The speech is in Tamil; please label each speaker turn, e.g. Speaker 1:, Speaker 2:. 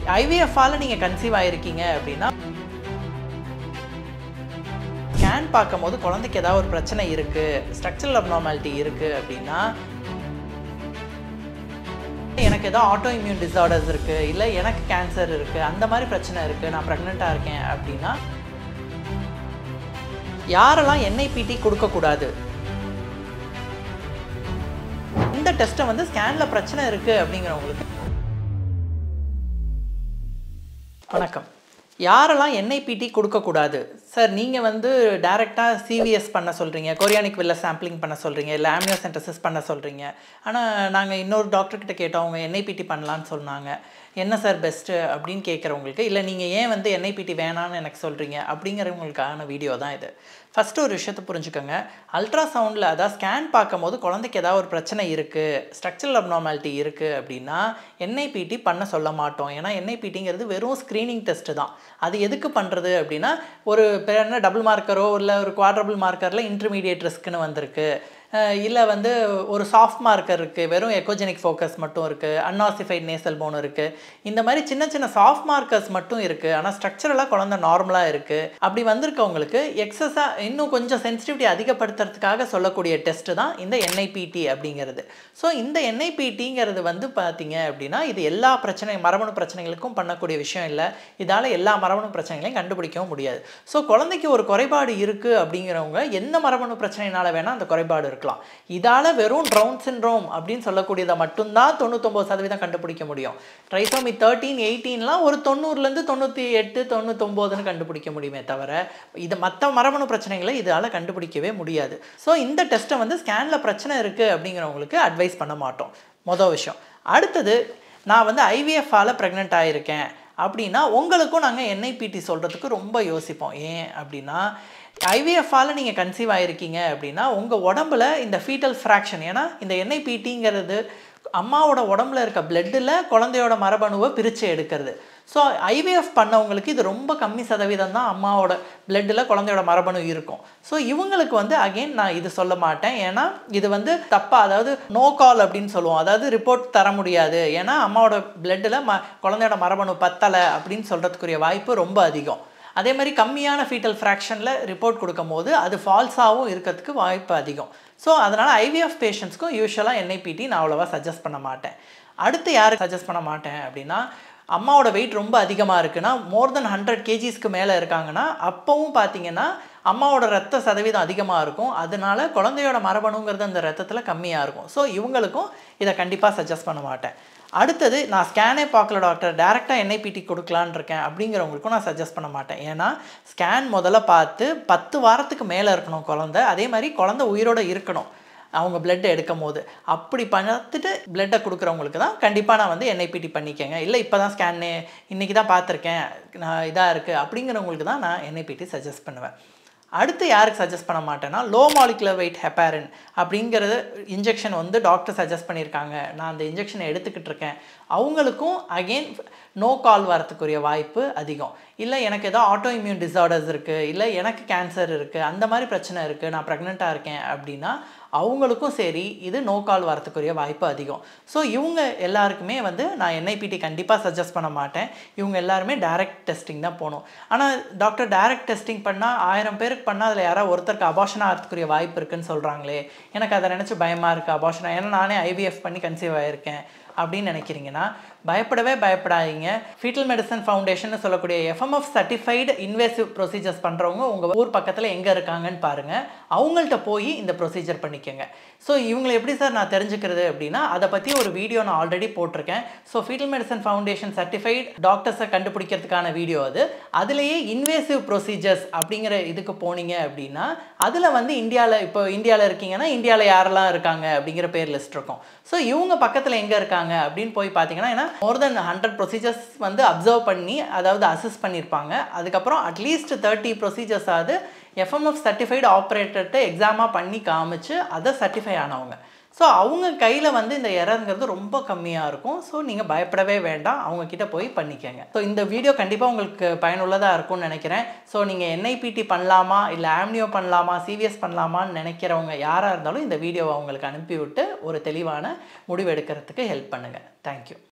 Speaker 1: ஐவிஎஃப்பால் நீங்கள் கன்சீவ் ஆகிருக்கீங்க அப்படின்னா ஸ்கேன் பார்க்கும்போது குழந்தைக்கு ஏதாவது ஒரு பிரச்சனை இருக்குது ஸ்ட்ரக்சரல் அப்நார்மாலிட்டி இருக்குது அப்படின்னா எனக்கு ஏதோ ஆட்டோ இம்யூன் டிசார்டர்ஸ் இருக்குது இல்லை எனக்கு கேன்சர் இருக்குது அந்த மாதிரி பிரச்சனை இருக்குது நான் ப்ரெக்னெண்ட்டாக இருக்கேன் அப்படின்னா யாரெல்லாம் என்ஐபிடி கொடுக்கக்கூடாது இந்த டெஸ்ட்டை வந்து ஸ்கேனில் பிரச்சனை இருக்குது அப்படிங்கிறவங்களுக்கு வணக்கம் யாரெல்லாம் என்ஐபிடி கொடுக்கக்கூடாது சார் நீங்கள் வந்து டைரெக்டாக சிவிஎஸ் பண்ண சொல்கிறீங்க கொரியானிக் வில்ல சாம்பிளிங் பண்ண சொல்கிறீங்க இல்லை ஆம்னியோசென்டசிஸ் பண்ண சொல்கிறீங்க ஆனால் நாங்கள் இன்னொரு டாக்டர்கிட்ட கேட்டோம் அவங்க என்ஐபிடி பண்ணலான்னு சொன்னாங்க என்ன சார் பெஸ்ட்டு அப்படின்னு கேட்குறவங்களுக்கு இல்லை நீங்கள் ஏன் வந்து என்ஐபிடி வேணான்னு எனக்கு சொல்கிறீங்க அப்படிங்கிறவங்களுக்கான வீடியோ தான் இது ஃபஸ்ட்டு ஒரு விஷயத்தை புரிஞ்சுக்கோங்க அல்ட்ராசவுண்டில் அதாவது ஸ்கேன் பார்க்கும்போது குழந்தைக்கு ஏதாவது ஒரு பிரச்சனை இருக்குது ஸ்ட்ரக்சரல் அப்நார்மாலிட்டி இருக்குது அப்படின்னா என்ஐபிடி பண்ண சொல்ல மாட்டோம் ஏன்னா என்ஐபிடிங்கிறது வெறும் ஸ்க்ரீனிங் டெஸ்ட்டு தான் அது எதுக்கு பண்ணுறது அப்படின்னா ஒரு பேர் என்ன டபுள் மார்க்கரோ இல்லை ஒரு குவாட்ரபிள் மார்க்கரில் இன்டர்மீடியேட் ரிஸ்க்குன்னு வந்திருக்கு இல்லை வந்து ஒரு சாஃப்ட் மார்க்கர் இருக்குது வெறும் எக்கோஜெனிக் ஃபோக்கஸ் மட்டும் இருக்குது அன்னாசிஃபைட் நேசல் போன் இருக்குது இந்த மாதிரி சின்ன சின்ன சாஃப்ட் மார்க்கர்ஸ் மட்டும் இருக்குது ஆனால் ஸ்ட்ரக்சரலாக குழந்தை நார்மலாக இருக்குது அப்படி வந்திருக்கவங்களுக்கு எக்ஸஸாக இன்னும் கொஞ்சம் சென்சிட்டிவிட்டி அதிகப்படுத்துறதுக்காக சொல்லக்கூடிய டெஸ்ட்டு தான் இந்த என்ஐபிடி அப்படிங்கிறது ஸோ இந்த என்ஐபிடிங்கிறது வந்து பார்த்தீங்க அப்படின்னா இது எல்லா பிரச்சனை மரபணு பிரச்சனைகளுக்கும் பண்ணக்கூடிய விஷயம் இல்லை இதால் எல்லா மரபணு பிரச்சனைகளையும் கண்டுபிடிக்கவும் முடியாது ஸோ குழந்தைக்கு ஒரு குறைபாடு இருக்குது அப்படிங்கிறவங்க எந்த மரபணு பிரச்சனைனால வேணால் அந்த குறைபாடு இருக்கலாம் இதால் வெறும் ட்ரவுன் சின்ரோம் அப்படின்னு சொல்லக்கூடியதை மட்டும்தான் தொண்ணூத்தொம்பது சதவீதம் கண்டுபிடிக்க முடியும் ட்ரைசோமி தேர்ட்டீன் எயிட்டீன்லாம் ஒரு தொண்ணூறுலேருந்து தொண்ணூற்றி எட்டு தொண்ணூத்தொம்போதுன்னு கண்டுபிடிக்க முடியுமே தவிர இது மற்ற மரபணு பிரச்சனைகளை இதால் கண்டுபிடிக்கவே முடியாது ஸோ இந்த டெஸ்ட்டை வந்து ஸ்கேனில் பிரச்சனை இருக்குது அப்படிங்கிறவங்களுக்கு அட்வைஸ் பண்ண மாட்டோம் மொதல் விஷயம் அடுத்தது நான் வந்து ஐவிஎஃப்பால் ப்ரெக்னென்ட் ஆகியிருக்கேன் அப்படின்னா உங்களுக்கும் நாங்கள் என்ஐபிடி சொல்கிறதுக்கு ரொம்ப யோசிப்போம் ஏன் அப்படின்னா ஐவிஎஃப்பால் நீங்கள் கன்சீவ் ஆகிருக்கீங்க அப்படின்னா உங்கள் உடம்புல இந்த ஃபீட்டல் ஃப்ராக்ஷன் ஏன்னா இந்த என்ஐபிடிங்கிறது அம்மாவோட உடம்புல இருக்க பிளட்டில் குழந்தையோட மரபணுவை பிரித்து எடுக்கிறது ஸோ ஐவிஎஃப் பண்ணவங்களுக்கு இது ரொம்ப கம்மி சதவீதம் தான் அம்மாவோட பிளட்டில் குழந்தையோட மரபணு இருக்கும் ஸோ இவங்களுக்கு வந்து அகெயின் நான் இது சொல்ல மாட்டேன் ஏன்னா இது வந்து தப்பாக அதாவது நோ கால் அப்படின்னு சொல்லுவோம் அதாவது ரிப்போர்ட் தர முடியாது ஏன்னா அம்மாவோட பிளட்டில் ம குழந்தையோட மரபணு பத்தலை அப்படின்னு சொல்கிறதுக்குரிய வாய்ப்பு ரொம்ப அதிகம் அதே மாதிரி கம்மியான ஃபீட்டல் ஃப்ராக்ஷனில் ரிப்போர்ட் கொடுக்கும் போது அது ஃபால்ஸாகவும் இருக்கிறதுக்கு வாய்ப்பு அதிகம் ஸோ அதனால் ஐவிஎஃப் பேஷண்ட்ஸ்க்கும் யூஸ்வலாக என்ஐபிடி நான் அவ்வளோவா சஜஸ்ட் பண்ண மாட்டேன் அடுத்து யாருக்கு சஜஸ்ட் பண்ண மாட்டேன் அப்படின்னா அம்மாவோட வெயிட் ரொம்ப அதிகமாக இருக்குன்னா மோர் தென் ஹண்ட்ரட் கேஜிஸ்க்கு மேலே இருக்காங்கன்னா அப்போவும் பார்த்தீங்கன்னா அம்மாவோட ரத்த சதவீதம் அதிகமாக இருக்கும் அதனால குழந்தையோட மரபணுங்கிறது அந்த ரத்தத்தில் கம்மியாக இருக்கும் ஸோ இவங்களுக்கும் இதை கண்டிப்பாக சஜஸ்ட் பண்ண மாட்டேன் அடுத்தது நான் ஸ்கேனே பார்க்கல டாக்டர் டேரெக்டாக என்ஐபிடி கொடுக்கலான்னு இருக்கேன் அப்படிங்கிறவங்களுக்கும் நான் சஜஸ்ட் பண்ண மாட்டேன் ஏன்னா ஸ்கேன் முதல்ல பார்த்து பத்து வாரத்துக்கு மேலே இருக்கணும் குழந்த அதே மாதிரி குழந்த உயிரோடு இருக்கணும் அவங்க பிளட் எடுக்கும் போது அப்படி பார்த்துட்டு பிளட்டை கொடுக்குறவங்களுக்கு தான் கண்டிப்பாக நான் வந்து என்ஐபிடி பண்ணிக்கங்க இல்லை இப்போ தான் ஸ்கேன்னு இன்றைக்கி தான் பார்த்துருக்கேன் நான் இதாக இருக்குது அப்படிங்கிறவங்களுக்கு தான் நான் என்ஐபிடி சஜஸ்ட் பண்ணுவேன் அடுத்து யாருக்கு சஜஸ்ட் பண்ண மாட்டேன்னா லோ மாலிகுலர் வெயிட் ஹெப்பாரின் அப்படிங்கிறது இன்ஜெக்ஷன் வந்து டாக்டர் சஜஸ்ட் பண்ணியிருக்காங்க நான் அந்த இன்ஜெக்ஷனை எடுத்துக்கிட்டு இருக்கேன் அவங்களுக்கும் அகெயின் நோ கால் வரத்துக்குரிய வாய்ப்பு அதிகம் இல்லை எனக்கு ஏதோ ஆட்டோ இம்யூன் டிசார்டர்ஸ் இருக்குது இல்லை எனக்கு கேன்சர் இருக்குது அந்த மாதிரி பிரச்சனை இருக்குது நான் ப்ரெக்னெண்ட்டாக இருக்கேன் அப்படின்னா அவங்களுக்கும் சரி இது நோ கால் வரத்துக்குரிய வாய்ப்பு அதிகம் ஸோ இவங்க எல்லாருக்குமே வந்து நான் என்ஐபிடி கண்டிப்பாக சஜஸ்ட் பண்ண மாட்டேன் இவங்க எல்லாருமே டைரக்ட் டெஸ்டிங் தான் போகணும் ஆனால் டாக்டர் டைரக்ட் டெஸ்டிங் பண்ணால் ஆயிரம் பேருக்கு பண்ணால் அதில் யாராவது ஒருத்தருக்கு அபாஷன் ஆகிறதுக்குரிய வாய்ப்பு இருக்குன்னு சொல்கிறாங்களே எனக்கு அதை நினச்சி பயமாக இருக்குது அபாஷன் ஏன்னா நானே ஐவிஎஃப் பண்ணி கன்சீவ் ஆகியிருக்கேன் அப்படின்னு நினைக்கிறீங்கன்னா பயப்படவே பயப்படாதீங்க ஃபீட்டல் மெடிசன் ஃபவுண்டேஷன் சொல்லக்கூடிய எஃப்எம்எஃப் சர்டிஃபைடு இன்வேசிவ் ப்ரொசீஜர்ஸ் பண்ணுறவங்க உங்கள் ஊர் பக்கத்தில் எங்கே இருக்காங்கன்னு பாருங்கள் அவங்கள்ட்ட போய் இந்த ப்ரொசீஜர் பண்ணிக்கோங்க ஸோ இவங்களை எப்படி சார் நான் தெரிஞ்சுக்கிறது அப்படின்னா அதை பற்றி ஒரு வீடியோ நான் ஆல்ரெடி போட்டிருக்கேன் so fetal medicine foundation certified டாக்டர்ஸை கண்டுபிடிக்கிறதுக்கான வீடியோ அது அதுலேயே இன்வேசிவ் ப்ரொசீஜர்ஸ் அப்படிங்கிற இதுக்கு போனீங்க அப்படின்னா அதில் வந்து இந்தியாவில் இப்போ இந்தியாவில் இருக்கீங்கன்னா இந்தியாவில் யாரெல்லாம் இருக்காங்க அப்படிங்கிற பேர் லிஸ்ட் இருக்கும் ஸோ இவங்க பக்கத்தில் எங்கே இருக்காங்க அப்படின்னு போய் பார்த்தீங்கன்னா ஏன்னா மோர் தென் ஹண்ட்ரட் ப்ரொசீஜர்ஸ் வந்து அப்சர்வ் பண்ணி அதாவது அசஸ் பண்ணியிருப்பாங்க அதுக்கப்புறம் அட்லீஸ்ட் தேர்ட்டி ப்ரொசீஜர்ஸ் ஆகுது எஃப்எம்எஃப் சர்டிஃபைடு ஆப்ரேட்டர்கிட்ட எக்ஸாமாக பண்ணி காமிச்சு அதை சர்டிஃபை ஆனவங்க ஸோ அவங்க கையில் வந்து இந்த எரருங்கிறது ரொம்ப கம்மியாக இருக்கும் ஸோ நீங்கள் பயப்படவே வேண்டாம் அவங்க கிட்ட போய் பண்ணிக்கங்க ஸோ இந்த வீடியோ கண்டிப்பாக உங்களுக்கு பயனுள்ளதாக இருக்கும்னு நினைக்கிறேன் ஸோ நீங்கள் என்ஐபிடி பண்ணலாமா இல்லை ஆம்னியோ பண்ணலாமா சிவிஎஸ் பண்ணலாமான்னு நினைக்கிறவங்க யாராக இருந்தாலும் இந்த வீடியோவை அவங்களுக்கு அனுப்பிவிட்டு ஒரு தெளிவான முடிவு எடுக்கிறதுக்கு ஹெல்ப் பண்ணுங்கள் தேங்க்யூ